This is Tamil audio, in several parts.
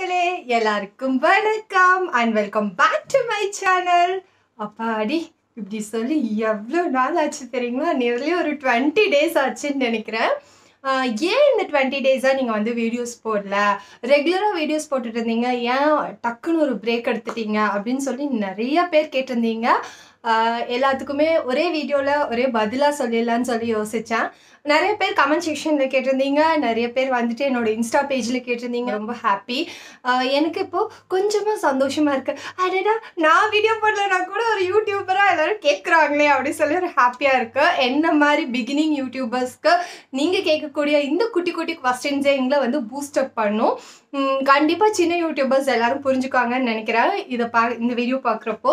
மக்களே எல்லாருக்கும் வணக்கம் and welcome back to my channel அப்பாடி இப்படி சொல்லி எவ்வளோ நாள் ஆச்சு தெரியுங்களா நியர்லி ஒரு டுவெண்ட்டி டேஸ் ஆச்சுன்னு நினைக்கிறேன் ஆஹ் ஏன் இந்த டுவெண்ட்டி டேஸாக நீங்கள் வந்து வீடியோஸ் போடல ரெகுலராக வீடியோஸ் போட்டுட்டு இருந்தீங்க ஏன் டக்குன்னு ஒரு பிரேக் எடுத்துட்டீங்க அப்படின்னு சொல்லி நிறைய பேர் கேட்டிருந்தீங்க ஆஹ் எல்லாத்துக்குமே ஒரே வீடியோவில் ஒரே பதிலாக சொல்லிடலான்னு சொல்லி யோசித்தேன் நிறைய பேர் கமெண்ட் செக்ஷனில் கேட்டிருந்தீங்க நிறைய பேர் வந்துட்டு என்னோட இன்ஸ்டா பேஜில் கேட்டிருந்தீங்க ரொம்ப ஹாப்பி எனக்கு இப்போது கொஞ்சமாக சந்தோஷமாக இருக்குது அடடா நான் வீடியோ போடலனா கூட ஒரு யூடியூபராக எல்லாரும் கேட்குறாங்களே அப்படின்னு சொல்லி ஒரு ஹாப்பியாக இருக்குது என்ன மாதிரி பிகினிங் யூடியூபர்ஸ்க்கு நீங்கள் கேட்கக்கூடிய இந்த குட்டி குட்டி கொஸ்டின்ஸே எங்களை வந்து பூஸ்டப் பண்ணும் கண்டிப்பாக சின்ன யூடியூபர்ஸ் எல்லாரும் புரிஞ்சுக்குவாங்கன்னு நினைக்கிறேன் இதை பா இந்த வீடியோ பார்க்குறப்போ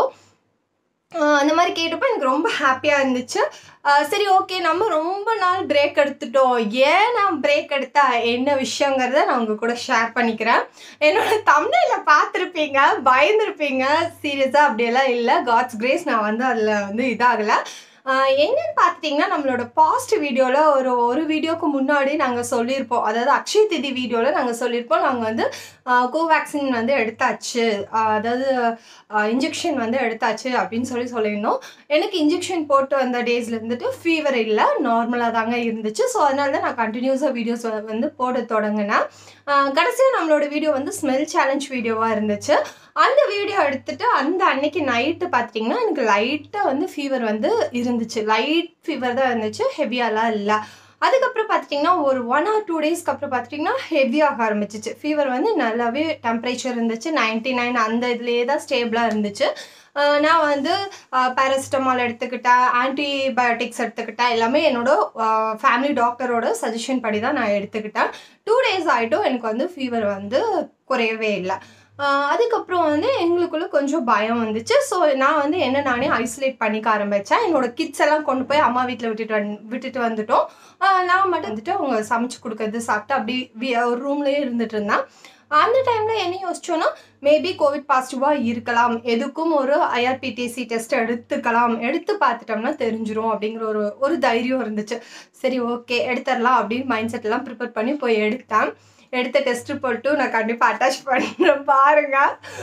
ஆஹ் அந்த மாதிரி கேட்டப்போ எனக்கு ரொம்ப ஹாப்பியாக இருந்துச்சு ஆஹ் சரி ஓகே நம்ம ரொம்ப நாள் பிரேக் எடுத்துட்டோம் ஏன் நான் பிரேக் எடுத்தா என்ன விஷயங்கிறத நான் உங்க கூட ஷேர் பண்ணிக்கிறேன் என்னோட தமிழில் பார்த்துருப்பீங்க பயந்துருப்பீங்க சீரியஸாக அப்படியெல்லாம் இல்லை காட்ஸ் கிரேஸ் நான் வந்து அதில் வந்து இதாகலை ஆஹ் என்னன்னு பார்த்துட்டிங்கன்னா நம்மளோட பாஸ்ட் வீடியோவில் ஒரு ஒரு வீடியோக்கு முன்னாடி நாங்கள் சொல்லியிருப்போம் அதாவது அக்ஷய் திதி வீடியோவில் நாங்கள் சொல்லியிருப்போம் நாங்கள் வந்து கோவேக்சின் வந்து எடுத்தாச்சு ஆஹ் அதாவது இன்ஜெக்ஷன் வந்து எடுத்தாச்சு அப்படின்னு சொல்லி சொல்லியிருந்தோம் எனக்கு இன்ஜெக்ஷன் போட்டு வந்த டேஸில் இருந்துட்டு ஃபீவர் இல்லை நார்மலாக தாங்க இருந்துச்சு ஸோ அதனால தான் நான் கண்டினியூஸாக வீடியோஸ் வந்து போட தொடங்கினேன் கடைசியாக நம்மளோட வீடியோ வந்து ஸ்மெல் சேலஞ்ச் வீடியோவாக இருந்துச்சு அந்த வீடியோ எடுத்துட்டு அந்த அன்னைக்கு நைட்டு பார்த்திங்கன்னா எனக்கு லைட்டாக வந்து ஃபீவர் வந்து இருந்துச்சு லைட் ஃபீவர் தான் இருந்துச்சு ஹெவியாலாம் இல்லை அதுக்கப்புறம் பார்த்துட்டிங்கன்னா ஒரு ஒன் ஆர் டூ டேஸ்க்கு அப்புறம் பார்த்துட்டிங்கன்னா ஹெவியாக ஆரம்பிச்சிச்சு ஃபீவர் வந்து நல்லாவே டெம்பரேச்சர் இருந்துச்சு நைன்ட்டி நைன் அந்த இதுலேயே தான் ஸ்டேபிளாக இருந்துச்சு ஆஹ் நான் வந்து பேராசிட்டமால் எடுத்துக்கிட்டேன் ஆன்டிபயோட்டிக்ஸ் எடுத்துக்கிட்டேன் எல்லாமே என்னோட ஃபேமிலி டாக்டரோட சஜஷன் படி தான் நான் எடுத்துக்கிட்டேன் டூ டேஸ் ஆகிட்டும் எனக்கு வந்து ஃபீவர் வந்து குறையவே இல்லை ஆஹ் அதுக்கப்புறம் வந்து எங்களுக்குள்ள கொஞ்சம் பயம் வந்துச்சு ஸோ நான் வந்து என்ன நானே ஐசோலேட் பண்ணிக்க ஆரம்பித்தேன் என்னோட கிட்ஸ் எல்லாம் கொண்டு போய் அம்மா வீட்டில் விட்டுட்டு வந் விட்டுட்டு வந்துட்டோம் ஆஹ் நான் மட்டும் வந்துட்டு அவங்க சமைச்சு கொடுக்கறது சாப்பிட்டு அப்படி வி- ஒரு ரூம்லேயே இருந்துட்டு இருந்தேன் அந்த டைமில் என்ன யோசிச்சோன்னா மேபி கோவிட் பாசிட்டிவாக இருக்கலாம் எதுக்கும் ஒரு ஐஆர்பிடிசி டெஸ்ட் எடுத்துக்கலாம் எடுத்து பார்த்துட்டோம்னா தெரிஞ்சிரும் அப்படிங்கிற ஒரு ஒரு தைரியம் இருந்துச்சு சரி ஓகே எடுத்துடலாம் அப்படின்னு மைண்ட் செட்லாம் ப்ரிப்பேர் பண்ணி போய் எடுத்தேன் எடுத்த டெஸ்ட் ரிப்போர்ட்டும் நான் கண்டிப்பாக அட்டாச் பண்ணுறேன் பாருங்க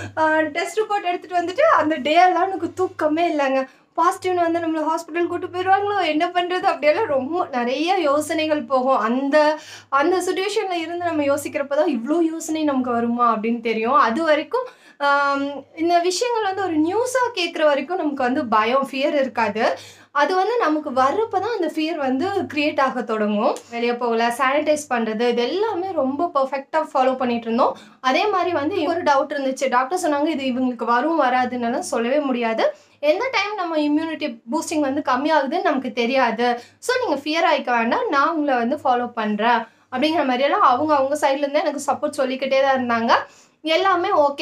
டெஸ்ட் ரிப்போர்ட் எடுத்துகிட்டு வந்துட்டு அந்த டே எல்லாம் எனக்கு தூக்கமே இல்லைங்க பாசிட்டிவ்னு வந்து நம்மளை ஹாஸ்பிட்டல் கூட்டு போயிடுவாங்களோ என்ன பண்ணுறது அப்படியெல்லாம் ரொம்ப நிறைய யோசனைகள் போகும் அந்த அந்த சுச்சுவேஷனில் இருந்து நம்ம யோசிக்கிறப்ப தான் இவ்வளோ யோசனை நமக்கு வருமா அப்படின்னு தெரியும் அது வரைக்கும் ஆம், இந்த விஷயங்கள் வந்து ஒரு நியூஸாக கேட்குற வரைக்கும் நமக்கு வந்து பயம் ஃபியர் இருக்காது அது வந்து நமக்கு வர்றப்ப தான் அந்த ஃபியர் வந்து க்ரியேட் ஆக தொடங்கும் வெளியே போகல சானிடைஸ் பண்ணுறது இது எல்லாமே ரொம்ப பர்ஃபெக்டாக ஃபாலோ பண்ணிட்டு இருந்தோம் அதே மாதிரி வந்து ஒரு டவுட் இருந்துச்சு டாக்டர் சொன்னாங்க இது இவங்களுக்கு வரும் வராதுன்னு சொல்லவே முடியாது எந்த டைம் நம்ம இம்யூனிட்டி பூஸ்டிங் வந்து கம்மியாகுதுன்னு நமக்கு தெரியாது ஸோ நீங்கள் ஃபியர் ஆகிக்க வேண்டாம் நான் உங்களை வந்து ஃபாலோ பண்ணுறேன் அப்படிங்கிற மாதிரியெல்லாம் அவங்க அவங்க சைட்லேருந்து எனக்கு சப்போர்ட் சொல்லிக்கிட்டே தான் இருந்தாங்க எல்லாமே ஓகே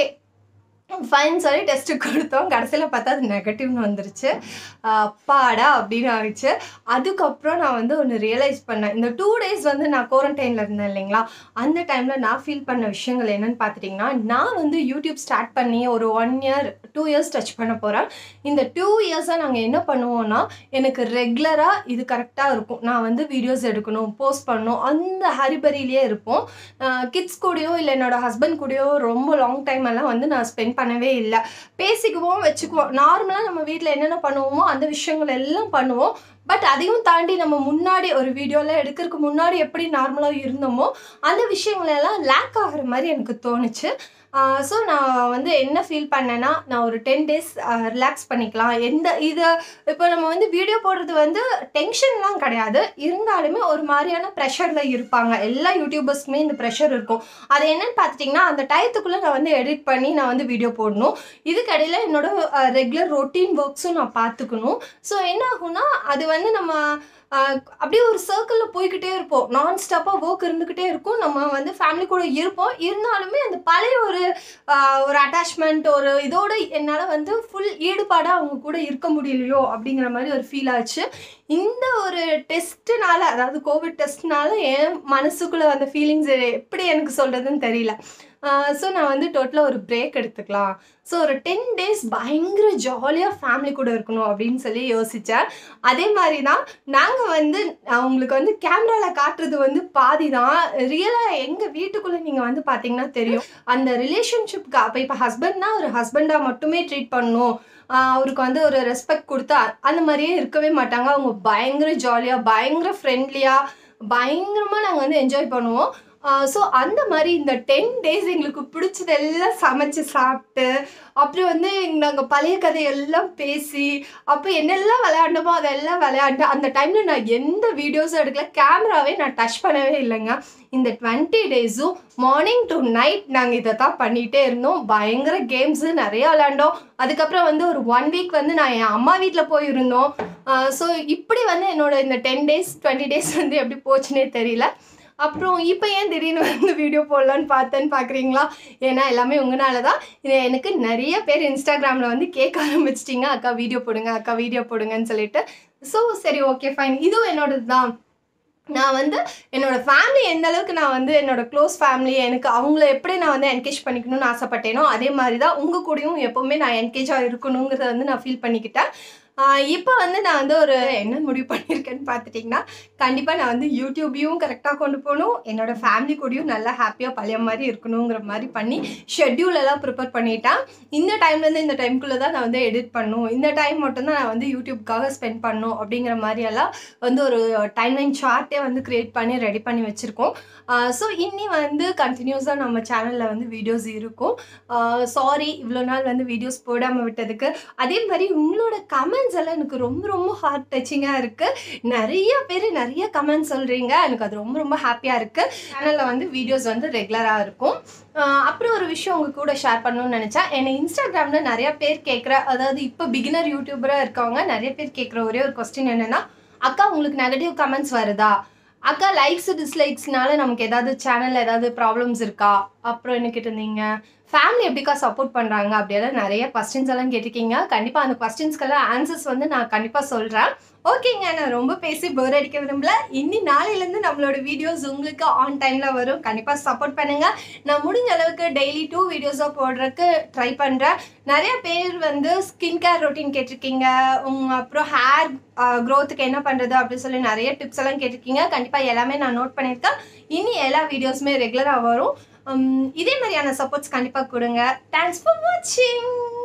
ஃபைன் சொல்லி டெஸ்ட்டு கொடுத்தோம் கடைசியில் பார்த்தா அது நெகட்டிவ்னு வந்துருச்சு ஆஹ் அப்பாடா அப்படின்னு ஆயிடுச்சு அதுக்கப்புறம் நான் வந்து ஒன்று ரியலைஸ் பண்ணேன் இந்த டூ டேஸ் வந்து நான் குவாரண்டைனில் இருந்தேன் இல்லைங்களா அந்த டைமில் நான் ஃபீல் பண்ண விஷயங்கள் என்னன்னு பார்த்துட்டிங்கன்னா நான் வந்து யூடியூப் ஸ்டார்ட் பண்ணி ஒரு one year two years touch பண்ண போகிறேன் இந்த டூ இயர்ஸாக நாங்கள் என்ன பண்ணுவோம்னா எனக்கு ரெகுலராக இது கரெக்டாக இருக்கும் நான் வந்து வீடியோஸ் எடுக்கணும் போஸ்ட் பண்ணணும் அந்த ஹரிபரியிலே இருப்போம் கிட்ஸ் கூடயோ இல்லை என்னோட ஹஸ்பண்ட் கூடயோ ரொம்ப லாங் டைம் எல்லாம் வந்து நான் ஸ்பெண்ட் பண்ணவே இல்லை பேசிக்குவோம் வச்சுக்குவோம் நார்மலாக நம்ம வீட்டில் என்னென்ன பண்ணுவோமோ அந்த விஷயங்கள் எல்லாம் பண்ணுவோம் பட் அதையும் தாண்டி நம்ம முன்னாடி ஒரு வீடியோவில் எடுக்கிறதுக்கு முன்னாடி எப்படி நார்மலாக இருந்தோமோ அந்த விஷயங்கள் எல்லாம் லேக் ஆகிற மாதிரி எனக்கு தோணுச்சு ஸோ நான் வந்து என்ன ஃபீல் பண்ணேன்னா நான் ஒரு டென் டேஸ் ரிலாக்ஸ் பண்ணிக்கலாம் எந்த இது இப்போ நம்ம வந்து வீடியோ போடுறது வந்து டென்ஷன்லாம் கிடையாது இருந்தாலுமே ஒரு மாதிரியான ப்ரெஷரில் இருப்பாங்க எல்லா யூடியூபர்ஸ்க்குமே இந்த ப்ரெஷர் இருக்கும் அது என்னன்னு பார்த்துட்டிங்கன்னா அந்த டயத்துக்குள்ளே நான் வந்து எடிட் பண்ணி நான் வந்து வீடியோ போடணும் இதுக்கடையில் என்னோட ரெகுலர் ரொட்டீன் ஒர்க்ஸும் நான் பார்த்துக்கணும் ஸோ என்ன ஆகும்னா அது வந்து நம்ம ஆஹ், அப்படியே ஒரு சர்க்கிளில் போய்கிட்டே இருப்போம் நான் ஸ்டாப்பாக ஒர்க் இருந்துக்கிட்டே இருக்கும் நம்ம வந்து ஃபேமிலி கூட இருப்போம் இருந்தாலுமே அந்த பழைய ஒரு ஆஹ், ஒரு அட்டாச்மெண்ட் ஒரு இதோட என்னால் வந்து ஃபுல் ஈடுபாடாக அவங்க கூட இருக்க முடியலையோ அப்படிங்கிற மாதிரி ஒரு ஃபீல் ஆச்சு இந்த ஒரு டெஸ்ட்டுனால அதாவது கோவிட் டெஸ்ட்னால என் மனசுக்குள்ளே வந்த ஃபீலிங்ஸ் எப்படி எனக்கு சொல்கிறதுன்னு தெரியல ஸோ நான் வந்து டோட்டலாக ஒரு பிரேக் எடுத்துக்கலாம் ஸோ ஒரு டென் டேஸ் பயங்கர ஜாலியாக ஃபேமிலி கூட இருக்கணும் அப்படின்னு சொல்லி யோசித்தேன் அதே மாதிரி தான் நாங்கள் வந்து உங்களுக்கு வந்து கேமராவில் காட்டுறது வந்து பாதி தான் ரியலாக எங்கள் வீட்டுக்குள்ளே நீங்கள் வந்து பார்த்தீங்கன்னா தெரியும் அந்த ரிலேஷன்ஷிப்க்கு அப்போ இப்போ ஹஸ்பண்ட்னா ஒரு ஹஸ்பண்டாக மட்டுமே ட்ரீட் பண்ணணும் ஆஹ் அவருக்கு வந்து ஒரு ரெஸ்பெக்ட் கொடுத்தா அந்த மாதிரியே இருக்கவே மாட்டாங்க அவங்க பயங்கர ஜாலியாக பயங்கர ஃப்ரெண்ட்லியாக பயங்கரமாக நாங்கள் வந்து என்ஜாய் பண்ணுவோம் ஸோ அந்த மாதிரி இந்த டென் டேஸ் எங்களுக்கு பிடிச்சதெல்லாம் சமைச்சு சாப்பிட்டு அப்புறம் வந்து நாங்கள் பழைய கதையெல்லாம் பேசி அப்போ என்னெல்லாம் விளையாண்டோமோ அதெல்லாம் விளையாண்டு அந்த டைமில் நான் எந்த வீடியோஸும் எடுக்கல கேமராவே நான் டச் பண்ணவே இல்லைங்க இந்த டுவெண்ட்டி டேஸும் மார்னிங் டு நைட் நாங்கள் இதை தான் பண்ணிகிட்டே இருந்தோம் பயங்கர கேம்ஸு நிறைய விளையாண்டோம் அதுக்கப்புறம் வந்து ஒரு ஒன் வீக் வந்து நான் என் அம்மா வீட்டில் போயிருந்தோம் ஸோ இப்படி வந்து என்னோட இந்த டென் டேஸ் டுவெண்ட்டி டேஸ் வந்து எப்படி போச்சுன்னே தெரியல அப்புறம் இப்போ ஏன் திடீர்னு வந்து வீடியோ போடலான்னு பார்த்தேன்னு பார்க்குறீங்களா ஏன்னா எல்லாமே உங்களால தான் இது எனக்கு நிறைய பேர் இன்ஸ்டாகிராமில் வந்து கேட்க ஆரம்பிச்சிட்டிங்க அக்கா வீடியோ போடுங்க அக்கா வீடியோ போடுங்கன்னு சொல்லிட்டு ஸோ சரி ஓகே ஃபைன் இதுவும் என்னோடது தான் நான் வந்து என்னோட ஃபேமிலி எந்த அளவுக்கு நான் வந்து என்னோட க்ளோஸ் ஃபேமிலி எனக்கு அவங்கள எப்படி நான் வந்து என்கேஜ் பண்ணிக்கணும்னு ஆசைப்பட்டேனோ அதே மாதிரி தான் உங்கள் கூடயும் எப்போவுமே நான் என்கேஜாக இருக்கணுங்கிறத வந்து நான் ஃபீல் பண்ணிக்கிட்டேன் இப்போ வந்து நான் வந்து ஒரு என்ன முடிவு பண்ணியிருக்கேன்னு பார்த்துட்டிங்கன்னா கண்டிப்பாக நான் வந்து யூடியூபையும் கரெக்டாக கொண்டு போகணும் என்னோட ஃபேமிலி கூடயும் நல்லா ஹாப்பியாக பழைய மாதிரி இருக்கணுங்கிற மாதிரி பண்ணி ஷெட்யூல் எல்லாம் ப்ரிப்பேர் பண்ணிட்டேன் இந்த டைம்லேருந்து இந்த டைம்குள்ளே தான் நான் வந்து எடிட் பண்ணும் இந்த டைம் மட்டும்தான் நான் வந்து யூடியூப்காக ஸ்பெண்ட் பண்ணும் அப்படிங்கிற மாதிரியெல்லாம் வந்து ஒரு டைம்லைன் சார்ட்டே வந்து க்ரியேட் பண்ணி ரெடி பண்ணி வச்சுருக்கோம் ஸோ இன்னி வந்து கண்டினியூஸாக நம்ம சேனலில் வந்து வீடியோஸ் இருக்கும் சாரி இவ்வளோ நாள் வந்து வீடியோஸ் போடாமல் விட்டதுக்கு அதே மாதிரி உங்களோட கமெண்ட்ஸ் எல்லாம் எனக்கு ரொம்ப ரொம்ப ஹார்ட் டச்சிங்காக இருக்குது நிறைய பேர் நிறைய கமெண்ட்ஸ் சொல்கிறீங்க எனக்கு அது ரொம்ப ரொம்ப ஹாப்பியாக இருக்குது சேனலில் வந்து வீடியோஸ் வந்து ரெகுலராக இருக்கும் ஆஹ் அப்புறம் ஒரு விஷயம் உங்க கூட ஷேர் பண்ணணும்னு நினச்சேன் என்னை இன்ஸ்டாகிராமில் நிறைய பேர் கேட்குற அதாவது இப்போ பிகினர் யூடியூபராக இருக்கவங்க நிறைய பேர் கேட்குற ஒரே ஒரு கொஸ்டின் என்னென்னா அக்கா உங்களுக்கு நெகட்டிவ் கமெண்ட்ஸ் வருதா அக்கா லைக்ஸ் டிஸ்லைக்ஸ்னால நமக்கு ஏதாவது சேனலில் ஏதாவது ப்ராப்ளம்ஸ் இருக்கா அப்புறம் என்ன கேட்டிருந்தீங்க ஃபேமிலி எப்படிக்கா சப்போர்ட் பண்ணுறாங்க அப்படியெல்லாம் நிறைய கொஸ்டின்ஸ் எல்லாம் கேட்டிருக்கீங்க கண்டிப்பாக அந்த கொஸ்டின்ஸ்க்கெல்லாம் ஆன்சர்ஸ் வந்து நான் கண்டிப்பாக சொல்கிறேன் ஓகேங்க நான் ரொம்ப பேசி போர் அடிக்க விரும்பல இன்னி நாளையிலேருந்து நம்மளோட வீடியோஸ் உங்களுக்கு ஆன் டைமில் வரும் கண்டிப்பாக சப்போர்ட் பண்ணுங்கள் நான் முடிஞ்ச அளவுக்கு டெய்லி டூ வீடியோஸாக போடுறதுக்கு ட்ரை பண்ணுறேன் நிறைய பேர் வந்து ஸ்கின் கேர் ரொட்டீன் கேட்டிருக்கீங்க உம், அப்புறம் ஹேர் க்ரோத்துக்கு என்ன பண்ணுறது அப்படின்னு சொல்லி நிறைய டிப்ஸ் எல்லாம் கேட்டிருக்கீங்க கண்டிப்பாக எல்லாமே நான் நோட் பண்ணியிருக்கேன் இனி எல்லா வீடியோஸுமே ரெகுலராக வரும் உம், இதே மாதிரியான சப்போர்ட்ஸ் கண்டிப்பாக கொடுங்க தேங்க்ஸ் ஃபார் வாட்சிங்